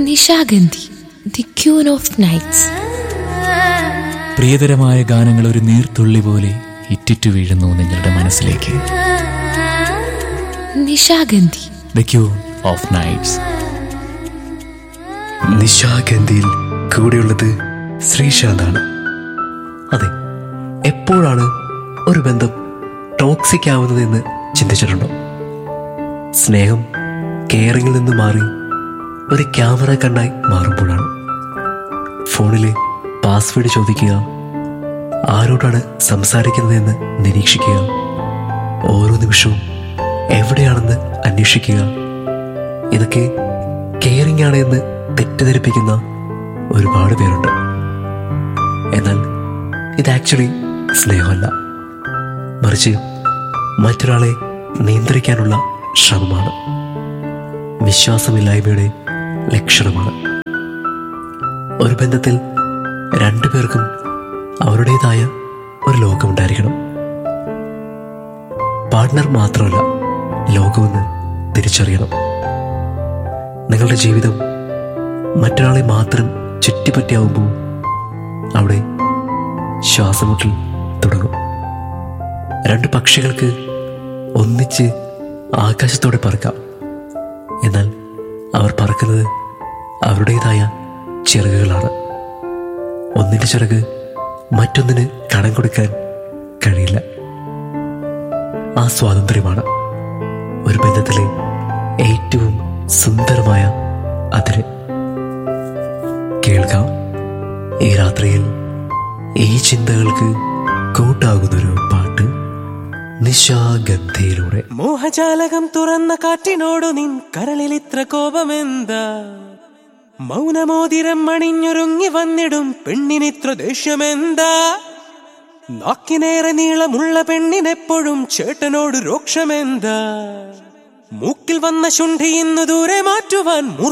Nishagandhi the queen of nights പ്രിയതരമായ ഗാനങ്ങൾ ഒരു നീർത്തുള്ളി പോലെ ഇറ്റിറ്റു വീഴുന്നു നിങ്ങളുടെ മനസ്സിലേക്ക് Nishagandhi the queen of nights നിശാഗന്ധിയിൽ കൂടെയുള്ളത് ശ്രീശാന്താണ് അതെ എപ്പോഴാണ് ഒരു ബന്ധം ടോക്സിക് ആവുന്നതെന്ന് ചിന്തിച്ചിട്ടുണ്ടോ സ്നേഹം കെയറിങ്ങിൽ നിന്ന് മാറി ഒരു ക്യാമറ കണ്ണായി മാറുമ്പോഴാണ് ഫോണിലെ പാസ്വേഡ് ചോദിക്കുക ആരോടാണ് സംസാരിക്കുന്നതെന്ന് നിരീക്ഷിക്കുക ഓരോ നിമിഷവും എവിടെയാണെന്ന് അന്വേഷിക്കുക ഇതൊക്കെ കെയറിംഗ് ആണ് എന്ന് തെറ്റിദ്ധരിപ്പിക്കുന്ന ഒരുപാട് പേരുണ്ട് എന്നാൽ ഇത് ആക്ച്വലി സ്നേഹമല്ല മറിച്ച് മറ്റൊരാളെ നിയന്ത്രിക്കാനുള്ള ശ്രമമാണ് വിശ്വാസമില്ലായ്മയുടെ ലക്ഷണമാണ് ഒരു ബന്ധത്തിൽ രണ്ടുപേർക്കും അവരുടേതായ ഒരു ലോകമുണ്ടായിരിക്കണം പാർട്ട്ണർ മാത്രമല്ല ലോകമെന്ന് തിരിച്ചറിയണം നിങ്ങളുടെ ജീവിതം മറ്റൊരാളെ മാത്രം ചുറ്റിപ്പറ്റിയാവുമ്പോൾ അവിടെ ശ്വാസമുട്ടൽ തുടങ്ങും രണ്ട് പക്ഷികൾക്ക് ഒന്നിച്ച് ആകാശത്തോടെ പറക്കാം എന്നാൽ അവർ പറക്കുന്നത് അവരുടേതായ ചിറകുകളാണ് ഒന്നിൻ്റെ ചിറക് മറ്റൊന്നിന് കടം കൊടുക്കാൻ കഴിയില്ല ആ സ്വാതന്ത്ര്യമാണ് ഒരു ബന്ധത്തിലെ ഏറ്റവും സുന്ദരമായ അതിര് കേൾക്കാം ഈ രാത്രിയിൽ ഈ ചിന്തകൾക്ക് കൂട്ടാകുന്നൊരു പാട്ട് നിശാഗന്ധയിലൂടെ മോഹജാലകം തുറന്ന കാറ്റിനോടു നിൻ കരളിൽ ഇത്ര കോപമെന്താ മൗനമോതിരം അണിഞ്ഞൊരുങ്ങി വന്നിടും പെണ്ണിനിത്ര ദേഷ്യമെന്താ നാക്കിനേറെ നീളമുള്ള പെണ്ണിനെപ്പോഴും ചേട്ടനോട് രോക്ഷമെന്താ മൂക്കിൽ വന്ന ശുണ്ഠി ഇന്നു ദൂരെ മാറ്റുവാൻ